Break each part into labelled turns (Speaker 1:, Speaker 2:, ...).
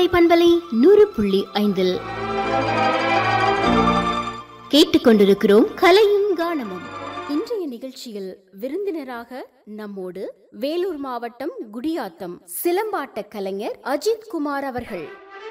Speaker 1: கோடை பண்பலை நூறு புள்ளி ஐந்தில் கேட்டுக்கொண்டிருக்கிறோம் கலையும் கானமும் இன்றைய நிகழ்ச்சியில் விருந்தினராக நம்மோடு வேலூர் மாவட்டம் குடியாத்தம் சிலம்பாட்ட கலைஞர் அஜித் குமார் அவர்கள்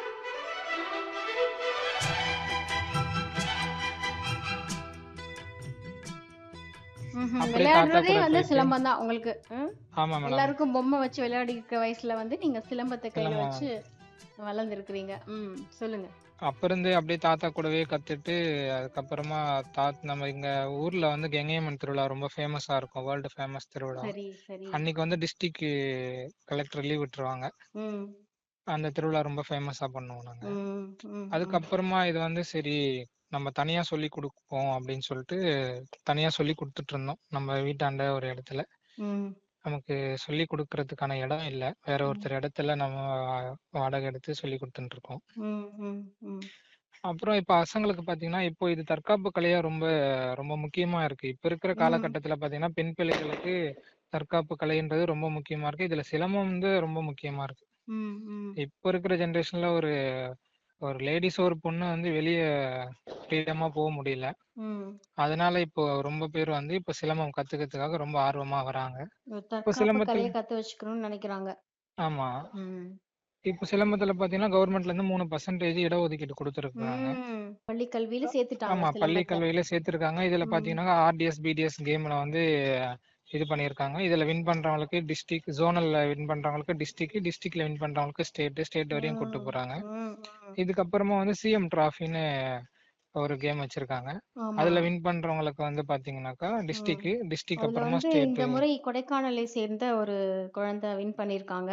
Speaker 2: ம்ஹும்.
Speaker 3: அப்படியே தாத்தா
Speaker 2: விளையாடுறதே
Speaker 3: கூட
Speaker 2: வந்து
Speaker 3: போயிட்டு-
Speaker 2: சிலம்பம் தான் உங்களுக்கு ம்?
Speaker 3: ஆமா மேடம்
Speaker 2: எல்லாருக்கும் பொம்மை வச்சு விளையாடி இருக்கிற வயசுல வந்து நீங்க சிலம்பத்தை கையில
Speaker 3: சிலம்பம்.
Speaker 2: வச்சு வளர்ந்துருக்கிறீங்க ம் சொல்லுங்க
Speaker 3: அப்ப இருந்து அப்படியே தாத்தா கூடவே கத்துட்டு அதுக்கப்புறமா தாத் நம்ம இங்க ஊர்ல வந்து கெங்கையம்மன் திருவிழா ரொம்ப ஃபேமஸா இருக்கும் வேர்ல்டு ஃபேமஸ் திருவிழா
Speaker 2: சரி சரி
Speaker 3: அன்னைக்கு வந்து டிஸ்ட்ரிக்ட் கலெக்டர் லீவ் விட்டுருவாங்க
Speaker 2: ம்
Speaker 3: அந்த திருவிழா ரொம்ப ஃபேமஸா பண்ணுவோம் நாங்க
Speaker 2: ம் ம், ம்
Speaker 3: அதுக்கப்புறமா இது வந்து சரி நம்ம தனியா சொல்லி கொடுப்போம் அப்படின்னு சொல்லிட்டு தனியா சொல்லி கொடுத்துட்டு இருந்தோம் நம்ம வீட்டாண்ட ஒரு இடத்துல
Speaker 2: ம்
Speaker 3: நமக்கு சொல்லி கொடுக்கறதுக்கான இடம் இல்ல வேற ஒருத்தர் இடத்துல நம்ம வா- வாடகை எடுத்து சொல்லி கொடுத்துட்டு இருக்கோம்
Speaker 2: ம் ம் ம்
Speaker 3: அப்புறம் இப்ப பசங்களுக்கு பாத்தீங்கன்னா இப்போ இது தற்காப்பு கலையா ரொம்ப ரொம்ப முக்கியமா இருக்கு இப்ப இருக்கிற
Speaker 2: ம்.
Speaker 3: காலகட்டத்துல பாத்தீங்கன்னா பெண் பிள்ளைகளுக்கு தற்காப்பு கலைன்றது ரொம்ப முக்கியமா இருக்கு இதுல சிலம்பம் வந்து ரொம்ப முக்கியமா இருக்கு
Speaker 2: ம் ம்
Speaker 3: இப்ப இருக்கிற ஜெனரேஷன்ல ஒரு ஒரு லேடிஸ் ஒரு பொண்ணு வந்து வெளிய ஃப்ரீடமா போக முடியல
Speaker 2: ம்
Speaker 3: அதனால இப்போ ரொம்ப பேர் வந்து இப்ப சிலம்பம் கத்துக்கிறதுக்காக ரொம்ப ஆர்வமா வராங்க
Speaker 2: ஒரு தற்காப்பு
Speaker 3: சிலம்பத்துல-
Speaker 2: கலையை கத்து வச்சுக்கணும்னு நினைக்கிறாங்க
Speaker 3: ஆமா
Speaker 2: ம்
Speaker 3: இப்போ சிலம்பத்துல பாத்தீங்கன்னா கவர்மெண்ட்ல இருந்து மூணு பர்சன்டேஜ் இடஒதுக்கீடு கொடுத்துருக்காங்க
Speaker 2: ம் பள்ளி கல்வியில சேர்த்துட்டாங்க
Speaker 3: ஆமா பள்ளி
Speaker 2: சிலம்பத்தை
Speaker 3: கல்வியில சேர்த்திருக்காங்க இதுல
Speaker 2: ம்.
Speaker 3: பாத்தீங்கன்னா ஆர்டிஎஸ் பிடிஎஸ் கேம்ல வந்து இது பண்ணியிருக்காங்க இதுல வின் பண்றவங்களுக்கு டிஸ்ட்ரிக்ட் ஜோனல்ல வின் பண்றவங்களுக்கு டிஸ்ட்ரிக்ட் டிஸ்ட்ரிக்ட்ல வின் பண்றவங்களுக்கு ஸ்டேட் ஸ்டேட் வரையும் கூட்டு
Speaker 2: ம்,
Speaker 3: போறாங்க
Speaker 2: ம், ம்.
Speaker 3: இதுக்கப்புறமா வந்து சிஎம் டிராஃபின்னு ஒரு கேம் வச்சிருக்காங்க
Speaker 2: ஆமா
Speaker 3: அதுல வின் பண்றவங்களுக்கு வந்து பாத்தீங்கன்னாக்கா டிஸ்ட்ரிக்ட் டிஸ்ட்ரிக்ட்
Speaker 2: அதுல
Speaker 3: அப்புறமா
Speaker 2: வந்து
Speaker 3: ஸ்டேட்
Speaker 2: இந்த முறை கொடைக்கானலை சேர்ந்த ஒரு குழந்தை வின் பண்ணியிருக்காங்க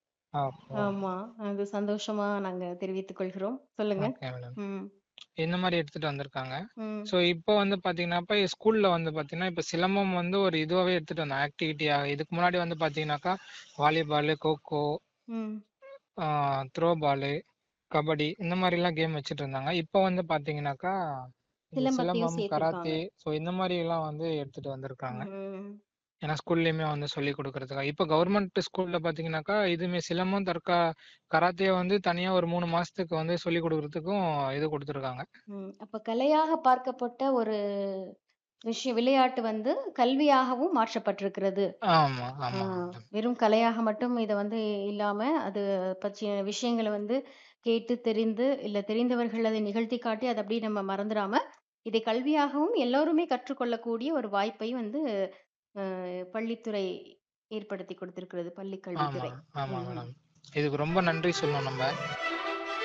Speaker 2: ஆமா அது சந்தோஷமா நாங்க தெரிவித்துக் கொள்கிறோம் சொல்லுங்க
Speaker 3: ஓகே மேடம்
Speaker 2: ம்
Speaker 3: இந்த மாதிரி எடுத்துட்டு வந்திருக்காங்க
Speaker 2: ம்
Speaker 3: சோ இப்போ வந்து பாத்தீங்கன்னா இப்ப ஸ்கூல்ல வந்து பாத்தீங்கன்னா இப்ப சிலம்பம் வந்து ஒரு இதுவாவே எடுத்துட்டு வந்தோம் ஆக்டிவிட்டியா இதுக்கு முன்னாடி வந்து பாத்தீங்கன்னாக்கா வாலிபால் கோகோ
Speaker 2: ம்
Speaker 3: த்ரோ பாலு கபடி இந்த மாதிரி எல்லாம் கேம் வச்சுட்டு இருந்தாங்க இப்போ வந்து பாத்தீங்கன்னாக்கா இந்த
Speaker 2: சிலம்பத்தையும்
Speaker 3: சிலம்பம்
Speaker 2: சேர்த்திருக்காங்க.
Speaker 3: கராத்தே சோ இந்த மாதிரி எல்லாம் வந்து எடுத்துட்டு வந்திருக்காங்க
Speaker 2: ம்
Speaker 3: ஏன்னா ஸ்கூல்லயுமே வந்து சொல்லி கொடுக்கறதுக்காக இப்போ கவர்மெண்ட் ஸ்கூல்ல பாத்தீங்கன்னாக்கா இதுமே சிலம்பம் தற்கா கராத்தே வந்து தனியா ஒரு மூணு மாசத்துக்கு வந்து சொல்லி கொடுக்கறதுக்கும் இது கொடுத்துருக்காங்க
Speaker 2: ம் அப்ப கலையாக பார்க்கப்பட்ட ஒரு விஷயம் விளையாட்டு வந்து கல்வியாகவும் மாற்றப்பட்டிருக்கிறது
Speaker 3: ஆமா ஆமா
Speaker 2: ஆ,
Speaker 3: மேடம்
Speaker 2: வெறும் கலையாக மட்டும் இதை வந்து இல்லாம அது பற்றிய விஷயங்களை வந்து கேட்டு தெரிந்து இல்ல தெரிந்தவர்கள் அதை நிகழ்த்தி காட்டி அதை அப்படியே நம்ம மறந்துடாம இதை கல்வியாகவும் எல்லோருமே கற்றுக்கொள்ளக்கூடிய ஒரு வாய்ப்பை வந்து அஹ், பள்ளித்துறை ஏற்படுத்தி கொடுத்திருக்கிறது பள்ளி
Speaker 3: ஆமா
Speaker 2: கல்வித்துறை
Speaker 3: ஆமா
Speaker 2: ம்.
Speaker 3: மேடம் இதுக்கு ரொம்ப நன்றி சொல்லணும் நம்ம